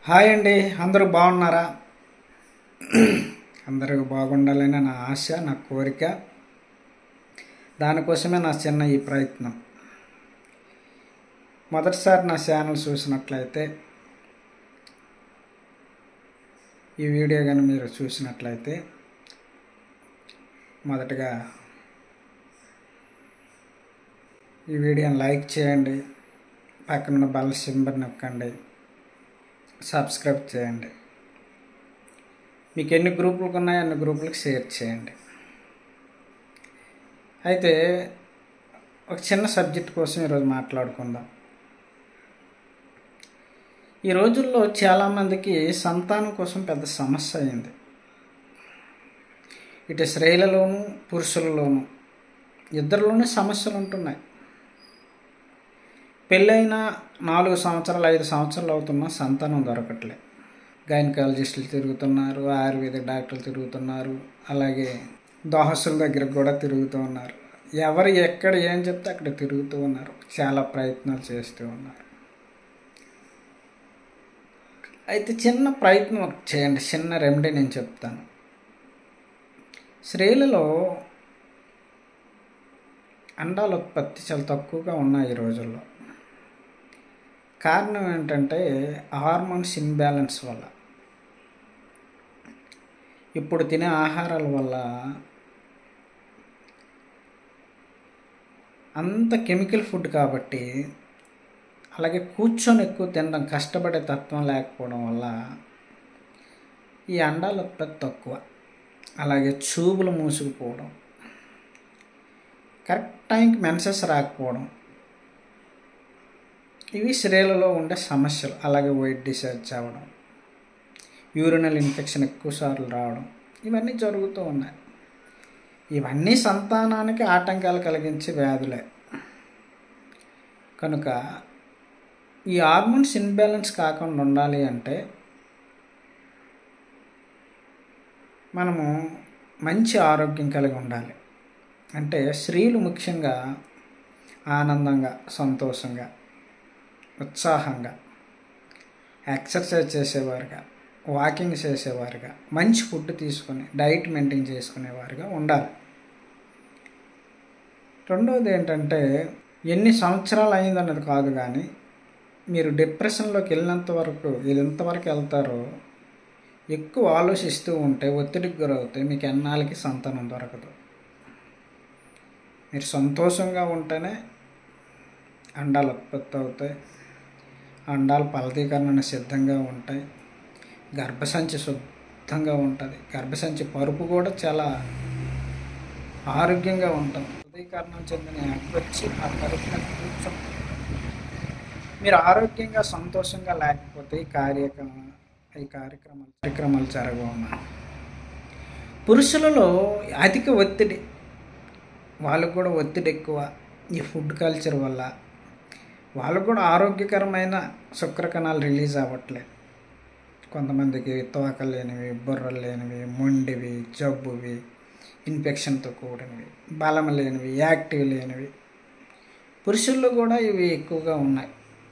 hi అండి అందరూ బాగున్నారా అందరూ బాగుండాలని నా ఆశ నా కోరిక దానికోసమే నా చిన్న ఈ ప్రయత్నం మొదటిసారి నా ఛానల్ చూసినట్లయితే ఈ వీడియో కానీ మీరు చూసినట్లయితే మొదటగా ఈ వీడియోని లైక్ చేయండి పక్కన బెల్ సింబర్ నొక్కండి సబ్స్క్రైబ్ చేయండి మీకు ఎన్ని గ్రూపులకు ఉన్నాయో అన్ని గ్రూపులకు షేర్ చేయండి అయితే ఒక చిన్న సబ్జెక్ట్ కోసం ఈరోజు మాట్లాడుకుందాం ఈ రోజుల్లో చాలామందికి సంతానం కోసం పెద్ద సమస్య అయింది ఇటు స్త్రీలలోనూ పురుషులలోనూ ఇద్దరిలోనూ సమస్యలు ఉంటున్నాయి పెళ్ళైన నాలుగు సంవత్సరాలు ఐదు సంవత్సరాలు అవుతున్నా సంతానం దొరకట్లే గైనకాలజిస్టులు తిరుగుతున్నారు ఆయుర్వేద డాక్టర్లు తిరుగుతున్నారు అలాగే దోహసుల దగ్గరకు కూడా తిరుగుతూ ఉన్నారు ఎవరు ఎక్కడ ఏం చెప్తే అక్కడ తిరుగుతూ ఉన్నారు చాలా ప్రయత్నాలు చేస్తూ ఉన్నారు అయితే చిన్న ప్రయత్నం చేయండి చిన్న రెమెడీ నేను చెప్తాను స్త్రీలలో అండాల ఉత్పత్తి చాలా తక్కువగా ఉన్నాయి ఈ రోజుల్లో కారణం ఏంటంటే హార్మోన్స్ ఇన్బ్యాలెన్స్ వల్ల ఇప్పుడు తినే ఆహారాల వల్ల అంత కెమికల్ ఫుడ్ కాబట్టి అలాగే కూర్చొని ఎక్కువ తినడం కష్టపడే తత్వం లేకపోవడం వల్ల ఈ అండాల ఉత్పత్తి తక్కువ అలాగే చూపులు మూసుకుపోవడం కరెక్ట్ టైంకి మెన్సెస్ రాకపోవడం ఇవి స్త్రీలలో ఉండే సమస్యలు అలాగే వైట్ డిసైజ్ అవ్వడం యూరినల్ ఇన్ఫెక్షన్ ఎక్కువ సార్లు రావడం ఇవన్నీ జరుగుతూ ఉన్నాయి ఇవన్నీ సంతానానికి ఆటంకాలు కలిగించే వ్యాధులే కనుక ఈ హార్మోన్స్ ఇన్బ్యాలెన్స్ కాకుండా ఉండాలి అంటే మనము మంచి ఆరోగ్యం కలిగి ఉండాలి అంటే స్త్రీలు ముఖ్యంగా ఆనందంగా సంతోషంగా ఉత్సాహంగా ఎక్సర్సైజ్ చేసేవారుగా వాకింగ్ చేసేవారుగా మంచి ఫుడ్ తీసుకొని డైట్ మెయింటైన్ చేసుకునేవారుగా ఉండాలి రెండవది ఏంటంటే ఎన్ని సంవత్సరాలు అయిందన్నది కాదు కానీ మీరు డిప్రెషన్లోకి వెళ్ళినంత వరకు ఎంతవరకు వెళ్తారో ఎక్కువ ఆలోచిస్తూ ఉంటే ఒత్తిడికి గురవుతే మీకు ఎన్నాళ్ళకి సంతానం దొరకదు మీరు సంతోషంగా ఉంటేనే అండాలు ఉత్పత్తి అవుతాయి అండాలు ఫలదీకరణ సిద్ధంగా ఉంటాయి గర్భసంచి శుద్ధంగా ఉంటుంది గర్భసంచి పరుపు కూడా చాలా ఆరోగ్యంగా ఉంటుంది ఫలదీకరణం చెందిన ఎగ్ వచ్చి ఆ పరుపున కూర్చొని మీరు ఆరోగ్యంగా సంతోషంగా లేకపోతే ఈ కార్యక్రమం ఈ కార్యక్రమాలు కార్యక్రమాలు జరగవమ్మా పురుషులలో అధిక ఒత్తిడి వాళ్ళకు కూడా ఒత్తిడి ఎక్కువ ఈ ఫుడ్ కల్చర్ వల్ల వాళ్ళకు కూడా ఆరోగ్యకరమైన శుక్రకణాలు రిలీజ్ అవ్వట్లేదు కొంతమందికి తోకలు లేనివి బుర్రలు లేనివి మొండివి జబ్బువి ఇన్ఫెక్షన్తో కూడినవి బలం లేనివి యాక్టివ్ లేనివి పురుషుల్లో కూడా ఇవి ఎక్కువగా ఉన్నాయి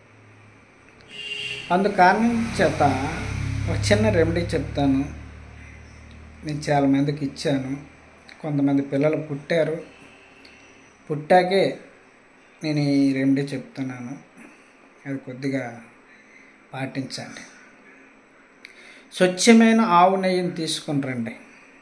అందు కారణం చేత ఒక చిన్న రెమెడీ చెప్తాను నేను చాలా మందికి ఇచ్చాను కొంతమంది పిల్లలు పుట్టారు పుట్టాకే నేను ఈ రెమెడీ చెప్తున్నాను అది కొద్దిగా పాటించండి స్వచ్ఛమైన ఆవు నెయ్యిని తీసుకొని రండి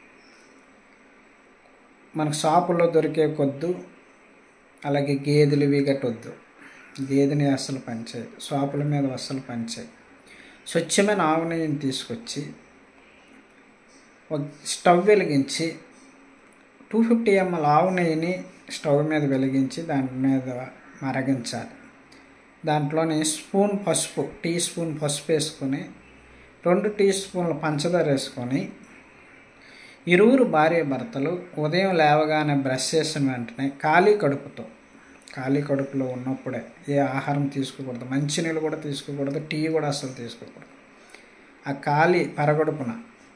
మనకు షాపుల్లో దొరికే కొద్దు అలాగే గేదెలు ఇవి గట్టొద్దు గేదెని అస్సలు పనిచేయదు షాపుల మీద అస్సలు పనిచేయదు స్వచ్ఛమైన ఆవు నెయ్యిని తీసుకొచ్చి ఒక స్టవ్ వెలిగించి టూ ఫిఫ్టీ ఎంఎల్ ఆవు నెయ్యిని స్టవ్ మీద వెలిగించి దాని మీద మరగించాలి దాంట్లోని స్పూన్ పసుపు టీ స్పూన్ పసుపు వేసుకొని రెండు టీ స్పూన్ల పంచదార వేసుకొని ఇరువురు భార్య భర్తలు ఉదయం లేవగానే బ్రష్ చేసిన వెంటనే ఖాళీ కడుపుతో ఖాళీ కడుపులో ఉన్నప్పుడే ఏ ఆహారం తీసుకోకూడదు మంచినీళ్ళు కూడా తీసుకోకూడదు టీ కూడా అసలు తీసుకోకూడదు ఆ ఖాళీ పరగడుపున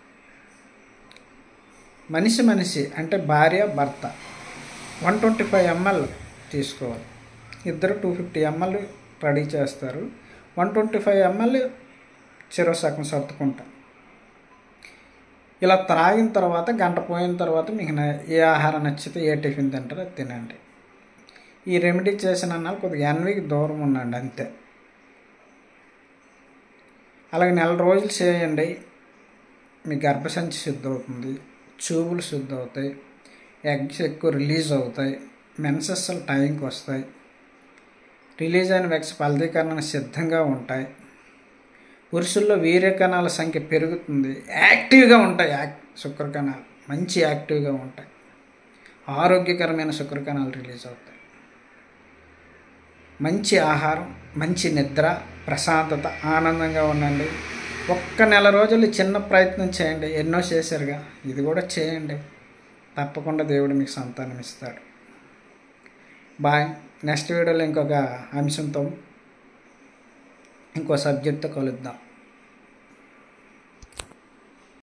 మనిషి మనిషి అంటే భార్య భర్త వన్ ట్వంటీ ఫైవ్ ఎంఎల్ తీసుకోవాలి ఇద్దరు టూ ఫిఫ్టీ ఎంఎల్ రెడీ చేస్తారు వన్ ట్వంటీ ఫైవ్ ఎంఎల్ చెరో సగం సర్దుకుంటాం ఇలా త్రాగిన తర్వాత గంట పోయిన తర్వాత మీకు న- ఏ ఆహారం నచ్చితే ఏ టిఫిన్ తింటారో అది తినండి ఈ రెమెడీ చేసిన అన్నాళ్ళు కొద్దిగా ఎన్వికి దూరం ఉండండి అంతే అలాగే నెల రోజులు చేయండి మీ గర్భసంచి శుద్ధి అవుతుంది చూపులు శుద్ధి అవుతాయి ఎగ్స్ ఎక్కువ రిలీజ్ అవుతాయి మెన్సెస్లు టైంకి వస్తాయి రిలీజ్ అయిన ఎగ్స్ ఫలదీకరణ సిద్ధంగా ఉంటాయి పురుషుల్లో వీర్య కణాల సంఖ్య పెరుగుతుంది యాక్టివ్గా ఉంటాయి యాక్ శుక్ర కణాలు మంచి యాక్టివ్గా ఉంటాయి ఆరోగ్యకరమైన శుక్ర కణాలు రిలీజ్ అవుతాయి మంచి ఆహారం మంచి నిద్ర ప్రశాంతత ఆనందంగా ఉండండి ఒక్క నెల రోజులు చిన్న ప్రయత్నం చేయండి ఎన్నో చేశారుగా ఇది కూడా చేయండి తప్పకుండా దేవుడు మీకు సంతానం ఇస్తాడు బాయ్ నెక్స్ట్ వీడియోలో ఇంకొక అంశంతో ఇంకో సబ్జెక్ట్తో కలుద్దాం